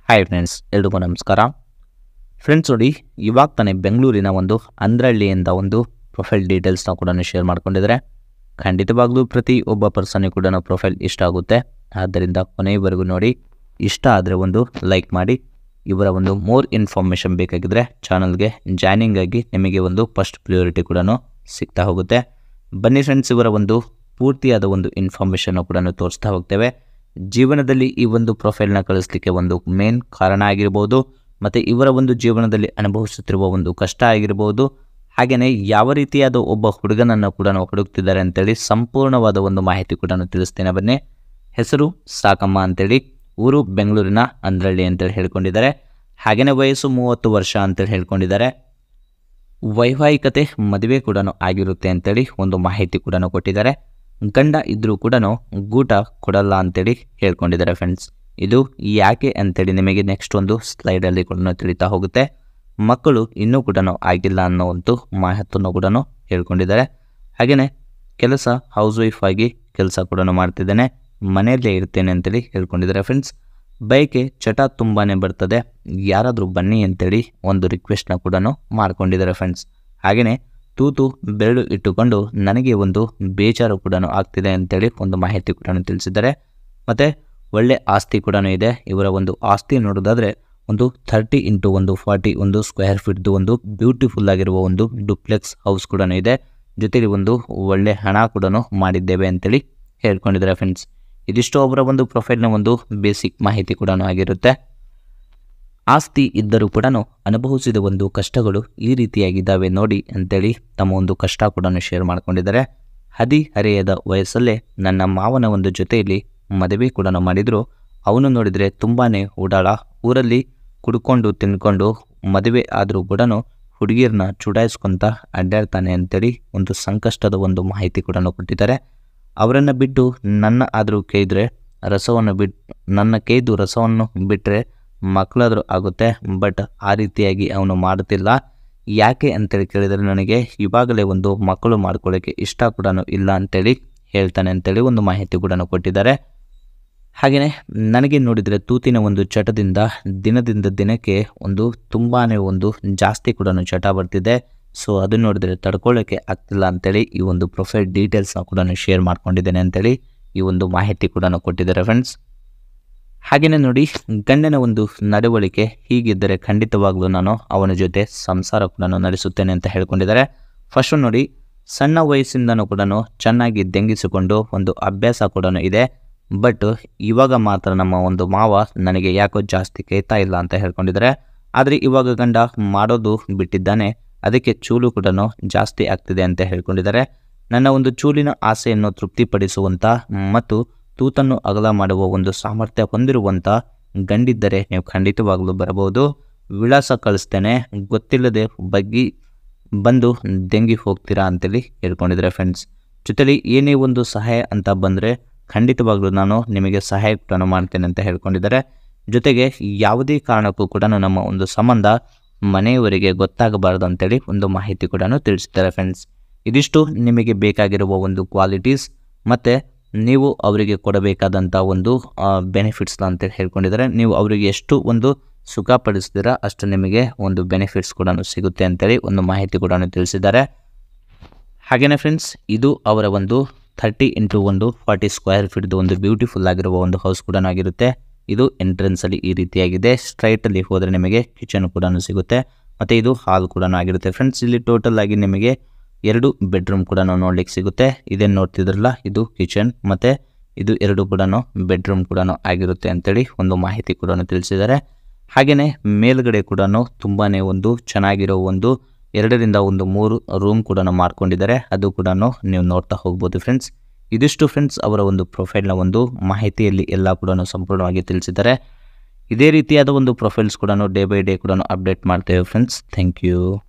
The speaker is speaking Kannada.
ಹಾಯ್ ಫ್ರೆಂಡ್ಸ್ ಎಲ್ರಿಗೂ ನಮಸ್ಕಾರ ಫ್ರೆಂಡ್ಸ್ ನೋಡಿ ಇವಾಗ ತಾನೇ ಬೆಂಗಳೂರಿನ ಒಂದು ಅಂದ್ರಳ್ಳಿಯಿಂದ ಒಂದು ಪ್ರೊಫೈಲ್ ಡೀಟೇಲ್ಸ್ನ ಕೂಡ ಶೇರ್ ಮಾಡ್ಕೊಂಡಿದ್ದಾರೆ ಖಂಡಿತವಾಗ್ಲೂ ಪ್ರತಿ ಒಬ್ಬ ಪರ್ಸನ್ನಿಗೆ ಕೂಡ ಪ್ರೊಫೈಲ್ ಇಷ್ಟ ಆಗುತ್ತೆ ಆದ್ದರಿಂದ ಕೊನೆಯವರೆಗೂ ನೋಡಿ ಇಷ್ಟ ಆದರೆ ಒಂದು ಲೈಕ್ ಮಾಡಿ ಇವರ ಒಂದು ಮೋರ್ ಇನ್ಫಾರ್ಮೇಷನ್ ಬೇಕಾಗಿದ್ದರೆ ಚಾನಲ್ಗೆ ಜಾಯ್ನಿಂಗ್ ಆಗಿ ನಿಮಗೆ ಒಂದು ಫಸ್ಟ್ ಪ್ರಿಯೋರಿಟಿ ಕೂಡ ಸಿಗ್ತಾ ಹೋಗುತ್ತೆ ಬನ್ನಿ ಫ್ರೆಂಡ್ಸ್ ಇವರ ಒಂದು ಪೂರ್ತಿಯಾದ ಒಂದು ಇನ್ಫಾರ್ಮೇಷನ್ನು ಕೂಡ ತೋರಿಸ್ತಾ ಹೋಗ್ತೇವೆ ಜೀವನದಲ್ಲಿ ಈ ಒಂದು ಪ್ರೊಫೈಲ್ನ ಕಳಿಸ್ಲಿಕ್ಕೆ ಒಂದು ಮೇನ್ ಕಾರಣ ಆಗಿರ್ಬೋದು ಮತ್ತು ಇವರ ಒಂದು ಜೀವನದಲ್ಲಿ ಅನುಭವಿಸುತ್ತಿರುವ ಒಂದು ಕಷ್ಟ ಆಗಿರ್ಬೋದು ಹಾಗೆಯೇ ಯಾವ ರೀತಿಯಾದ ಒಬ್ಬ ಹುಡುಗನನ್ನು ಕೂಡ ಹುಡುಕ್ತಿದ್ದಾರೆ ಅಂತೇಳಿ ಸಂಪೂರ್ಣವಾದ ಒಂದು ಮಾಹಿತಿ ಕೂಡ ತಿಳಿಸ್ತೇನೆ ಬನ್ನಿ ಹೆಸರು ಸಾಕಮ್ಮ ಅಂತೇಳಿ ಊರು ಬೆಂಗಳೂರಿನ ಅಂದ್ರಳ್ಳಿ ಅಂತೇಳಿ ಹೇಳ್ಕೊಂಡಿದ್ದಾರೆ ಹಾಗೆಯೇ ವಯಸ್ಸು ಮೂವತ್ತು ವರ್ಷ ಅಂತೇಳಿ ಹೇಳ್ಕೊಂಡಿದ್ದಾರೆ ವೈವಾಹಿಕತೆ ಮದುವೆ ಕೂಡ ಆಗಿರುತ್ತೆ ಅಂತೇಳಿ ಒಂದು ಮಾಹಿತಿ ಕೂಡ ಕೊಟ್ಟಿದ್ದಾರೆ ಗಂಡ ಇದ್ರೂ ಕೂಡ ಗೂಟ ಕೊಡಲ್ಲ ಅಂತೇಳಿ ಹೇಳ್ಕೊಂಡಿದ್ದಾರೆ ಫ್ರೆಂಡ್ಸ್ ಇದು ಯಾಕೆ ಅಂತೇಳಿ ನಿಮಗೆ ನೆಕ್ಸ್ಟ್ ಒಂದು ಸ್ಲೈಡಲ್ಲಿ ಕೂಡ ತಿಳಿತಾ ಹೋಗುತ್ತೆ ಮಕ್ಕಳು ಇನ್ನೂ ಕೂಡ ಆಗಿಲ್ಲ ಅನ್ನೋ ಒಂದು ಮಾಹಿತಿಯನ್ನು ಕೂಡ ಹೇಳ್ಕೊಂಡಿದ್ದಾರೆ ಹಾಗೆಯೇ ಕೆಲಸ ಹೌಸ್ ವೈಫ್ ಆಗಿ ಕೆಲಸ ಕೂಡ ಮಾಡ್ತಿದ್ದೇನೆ ಮನೆಯಲ್ಲೇ ಇರ್ತೇನೆ ಅಂತೇಳಿ ಹೇಳ್ಕೊಂಡಿದ್ದಾರೆ ಫ್ರೆಂಡ್ಸ್ ಬೈಕೆ ಚಟ ತುಂಬಾ ಬರ್ತದೆ ಯಾರಾದರೂ ಬನ್ನಿ ಅಂತೇಳಿ ಒಂದು ರಿಕ್ವೆಸ್ಟ್ನ ಕೂಡ ಮಾಡ್ಕೊಂಡಿದ್ದಾರೆ ಫ್ರೆಂಡ್ಸ್ ಹಾಗೆಯೇ ತೂತು ಬೆರಳು ಇಟ್ಟುಕೊಂಡು ನನಗೆ ಒಂದು ಬೇಜಾರು ಕೂಡ ಆಗ್ತಿದೆ ಅಂತೇಳಿ ಒಂದು ಮಾಹಿತಿ ಕೂಡ ತಿಳಿಸಿದ್ದಾರೆ ಮತ್ತು ಒಳ್ಳೆ ಆಸ್ತಿ ಕೂಡ ಇದೆ ಇವರ ಒಂದು ಆಸ್ತಿ ನೋಡೋದಾದರೆ ಒಂದು ಥರ್ಟಿ ಇಂಟು ಒಂದು ಫಾರ್ಟಿ ಒಂದು ಸ್ಕ್ವೇರ್ ಫೀಟ್ದು ಒಂದು ಬ್ಯೂಟಿಫುಲ್ ಆಗಿರುವ ಒಂದು ಡುಪ್ಲೆಕ್ಸ್ ಹೌಸ್ ಕೂಡ ಇದೆ ಜೊತೆಲಿ ಒಂದು ಒಳ್ಳೆ ಹಣ ಕೂಡ ಮಾಡಿದ್ದೇವೆ ಅಂತೇಳಿ ಹೇಳ್ಕೊಂಡಿದ್ದಾರೆ ಫ್ರೆಂಡ್ಸ್ ಇದಿಷ್ಟು ಅವರ ಒಂದು ಪ್ರೊಫೈಲ್ನ ಒಂದು ಬೇಸಿಕ್ ಮಾಹಿತಿ ಕೂಡ ಆಗಿರುತ್ತೆ ಆಸ್ತಿ ಇದ್ದರೂ ಕೂಡ ಅನುಭವಿಸಿದ ಒಂದು ಕಷ್ಟಗಳು ಈ ರೀತಿಯಾಗಿದ್ದಾವೆ ನೋಡಿ ಅಂತೇಳಿ ತಮ್ಮ ಒಂದು ಕಷ್ಟ ಕೂಡ ಶೇರ್ ಮಾಡ್ಕೊಂಡಿದ್ದಾರೆ ಹದಿಹರೆಯದ ವಯಸ್ಸಲ್ಲೇ ನನ್ನ ಮಾವನ ಒಂದು ಜೊತೆಯಲ್ಲಿ ಮದುವೆ ಕೂಡ ಮಾಡಿದ್ರು ಅವನು ನೋಡಿದರೆ ತುಂಬಾ ಓಡಾಳ ಊರಲ್ಲಿ ಕುಡ್ಕೊಂಡು ತಿನ್ಕೊಂಡು ಮದುವೆ ಆದರೂ ಕೂಡ ಹುಡುಗಿಯರನ್ನ ಚುಡಾಯಿಸ್ಕೊಂತ ಅಡ್ಡಾಡ್ತಾನೆ ಅಂತೇಳಿ ಒಂದು ಸಂಕಷ್ಟದ ಒಂದು ಮಾಹಿತಿ ಕೂಡ ಕೊಟ್ಟಿದ್ದಾರೆ ಅವರನ್ನು ಬಿಟ್ಟು ನನ್ನ ಆದರೂ ಕೇಳಿದ್ರೆ ರಸವನ್ನು ಬಿಟ್ಟು ನನ್ನ ಕೇಯ್ದು ರಸವನ್ನು ಬಿಟ್ಟರೆ ಮಕ್ಕಳಾದರೂ ಆಗುತ್ತೆ ಬಟ್ ಆ ರೀತಿಯಾಗಿ ಅವನು ಮಾಡುತ್ತಿಲ್ಲ ಯಾಕೆ ಅಂತೇಳಿ ಕೇಳಿದರೆ ನನಗೆ ಇವಾಗಲೇ ಒಂದು ಮಕ್ಕಳು ಮಾಡ್ಕೊಳ್ಳೋಕ್ಕೆ ಇಷ್ಟ ಕೂಡ ಇಲ್ಲ ಅಂತೇಳಿ ಹೇಳ್ತಾನೆ ಅಂತೇಳಿ ಒಂದು ಮಾಹಿತಿ ಕೂಡ ಕೊಟ್ಟಿದ್ದಾರೆ ಹಾಗೆಯೇ ನನಗೆ ನೋಡಿದರೆ ತೂತಿನ ಒಂದು ಚಟದಿಂದ ದಿನದಿಂದ ದಿನಕ್ಕೆ ಒಂದು ತುಂಬಾ ಒಂದು ಜಾಸ್ತಿ ಕೂಡ ಚಟ ಬರ್ತಿದೆ ಸೊ ಅದು ನೋಡಿದರೆ ತಡ್ಕೊಳ್ಳೋಕ್ಕೆ ಆಗ್ತಿಲ್ಲ ಅಂತೇಳಿ ಈ ಒಂದು ಪ್ರೊಫೈಲ್ ಡೀಟೇಲ್ಸ್ನ ಕೂಡ ಶೇರ್ ಮಾಡ್ಕೊಂಡಿದ್ದೇನೆ ಅಂತೇಳಿ ಈ ಒಂದು ಮಾಹಿತಿ ಕೂಡ ಕೊಟ್ಟಿದ್ದಾರೆ ಫ್ರೆಂಡ್ಸ್ ಹಾಗೆಯೇ ನೋಡಿ ಗಂಡನ ಒಂದು ನಡವಳಿಕೆ ಹೀಗಿದ್ದರೆ ಖಂಡಿತವಾಗ್ಲೂ ನಾನು ಅವನ ಜೊತೆ ಸಂಸಾರ ಕೂಡ ನಡೆಸುತ್ತೇನೆ ಅಂತ ಹೇಳ್ಕೊಂಡಿದ್ದಾರೆ ಫಸ್ಟು ನೋಡಿ ಸಣ್ಣ ವಯಸ್ಸಿಂದನೂ ಕೂಡ ಚೆನ್ನಾಗಿ ದೆಂಗಿಸಿಕೊಂಡು ಒಂದು ಅಭ್ಯಾಸ ಕೂಡ ಇದೆ ಬಟ್ ಇವಾಗ ಮಾತ್ರ ನಮ್ಮ ಒಂದು ಮಾವ ನನಗೆ ಯಾಕೋ ಜಾಸ್ತಿ ಕೇಳ್ತಾ ಇಲ್ಲ ಅಂತ ಹೇಳ್ಕೊಂಡಿದ್ದಾರೆ ಆದರೆ ಇವಾಗ ಗಂಡ ಮಾಡೋದು ಬಿಟ್ಟಿದ್ದಾನೆ ಅದಕ್ಕೆ ಚೂಲು ಕೂಡ ಜಾಸ್ತಿ ಆಗ್ತಿದೆ ಅಂತ ಹೇಳ್ಕೊಂಡಿದ್ದಾರೆ ನನ್ನ ಒಂದು ಚೂಲಿನ ಆಸೆಯನ್ನು ತೃಪ್ತಿಪಡಿಸುವಂಥ ಮತ್ತು ತೂತನ್ನು ಅಗಲ ಮಾಡುವ ಒಂದು ಸಾಮರ್ಥ್ಯ ಹೊಂದಿರುವಂಥ ಗಂಡಿದ್ದರೆ ನೀವು ಖಂಡಿತವಾಗಲೂ ಬರಬಹುದು ವಿಳಾಸ ಕಳಿಸ್ತೇನೆ ಗೊತ್ತಿಲ್ಲದೆ ಬಗ್ಗಿ ಬಂದು ದೆಂಗಿ ಹೋಗ್ತೀರಾ ಅಂತೇಳಿ ಹೇಳ್ಕೊಂಡಿದ್ದಾರೆ ಫ್ರೆಂಡ್ಸ್ ಜೊತೆಲಿ ಏನೇ ಒಂದು ಸಹಾಯ ಅಂತ ಬಂದರೆ ಖಂಡಿತವಾಗ್ಲೂ ನಾನು ನಿಮಗೆ ಸಹಾಯ ಕೂಡ ಮಾಡ್ತೇನೆ ಅಂತ ಹೇಳ್ಕೊಂಡಿದ್ದಾರೆ ಜೊತೆಗೆ ಯಾವುದೇ ಕಾರಣಕ್ಕೂ ಕೂಡ ನಮ್ಮ ಒಂದು ಸಂಬಂಧ ಮನೆಯವರಿಗೆ ಗೊತ್ತಾಗಬಾರ್ದು ಅಂತೇಳಿ ಒಂದು ಮಾಹಿತಿ ಕೂಡ ತಿಳಿಸಿದ್ದಾರೆ ಫ್ರೆಂಡ್ಸ್ ಇದಿಷ್ಟು ನಿಮಗೆ ಬೇಕಾಗಿರುವ ಒಂದು ಕ್ವಾಲಿಟೀಸ್ ಮತ್ತು ನೀವು ಅವರಿಗೆ ಕೊಡಬೇಕಾದಂಥ ಒಂದು ಬೆನಿಫಿಟ್ಸ್ನ ಅಂತೇಳಿ ಹೇಳ್ಕೊಂಡಿದ್ದಾರೆ ನೀವು ಅವರಿಗೆ ಎಷ್ಟು ಒಂದು ಸುಖ ಪಡಿಸ್ತೀರಾ ಅಷ್ಟು ನಿಮಗೆ ಒಂದು ಬೆನಿಫಿಟ್ಸ್ ಕೂಡ ಸಿಗುತ್ತೆ ಅಂತೇಳಿ ಒಂದು ಮಾಹಿತಿ ಕೂಡ ತಿಳಿಸಿದ್ದಾರೆ ಹಾಗೆಯೇ ಫ್ರೆಂಡ್ಸ್ ಇದು ಅವರ ಒಂದು ಥರ್ಟಿ ಇಂಟು ಒಂದು ಫಾರ್ಟಿ ಸ್ಕ್ವೇರ್ ಫೀಟ್ದು ಒಂದು ಬ್ಯೂಟಿಫುಲ್ ಆಗಿರುವ ಒಂದು ಹೌಸ್ ಕೂಡ ಆಗಿರುತ್ತೆ ಇದು ಎಂಟ್ರೆನ್ಸಲ್ಲಿ ಈ ರೀತಿಯಾಗಿದೆ ಸ್ಟ್ರೈಟಲ್ಲಿ ಹೋದರೆ ನಿಮಗೆ ಕಿಚನ್ ಕೂಡ ಸಿಗುತ್ತೆ ಮತ್ತು ಇದು ಹಾಲ್ ಕೂಡ ಆಗಿರುತ್ತೆ ಫ್ರೆಂಡ್ಸ್ ಇಲ್ಲಿ ಟೋಟಲ್ ಆಗಿ ನಿಮಗೆ ಎರಡು ಬೆಡ್ರೂಮ್ ಕೂಡ ನೋಡ್ಲಿಕ್ಕೆ ಸಿಗುತ್ತೆ ಇದೇನು ನೋಡ್ತಿದ್ರಲ್ಲ ಇದು ಕಿಚನ್ ಮತ್ತು ಇದು ಎರಡು ಕೂಡ ಬೆಡ್ರೂಮ್ ಕೂಡ ಆಗಿರುತ್ತೆ ಅಂತೇಳಿ ಒಂದು ಮಾಹಿತಿ ಕೂಡ ತಿಳಿಸಿದ್ದಾರೆ ಹಾಗೆಯೇ ಮೇಲ್ಗಡೆ ಕೂಡ ತುಂಬಾ ಒಂದು ಚೆನ್ನಾಗಿರೋ ಒಂದು ಎರಡರಿಂದ ಒಂದು ಮೂರು ರೂಮ್ ಕೂಡ ಮಾಡ್ಕೊಂಡಿದ್ದಾರೆ ಅದು ಕೂಡ ನೀವು ನೋಡ್ತಾ ಹೋಗ್ಬೋದು ಫ್ರೆಂಡ್ಸ್ ಇದಿಷ್ಟು ಫ್ರೆಂಡ್ಸ್ ಅವರ ಒಂದು ಪ್ರೊಫೈಲ್ನ ಒಂದು ಮಾಹಿತಿಯಲ್ಲಿ ಎಲ್ಲ ಕೂಡ ಸಂಪೂರ್ಣವಾಗಿ ತಿಳಿಸಿದ್ದಾರೆ ಇದೇ ರೀತಿಯಾದ ಒಂದು ಪ್ರೊಫೈಲ್ಸ್ ಕೂಡ ಡೇ ಬೈ ಡೇ ಕೂಡ ಅಪ್ಡೇಟ್ ಮಾಡ್ತೇವೆ ಫ್ರೆಂಡ್ಸ್ ಥ್ಯಾಂಕ್ ಯು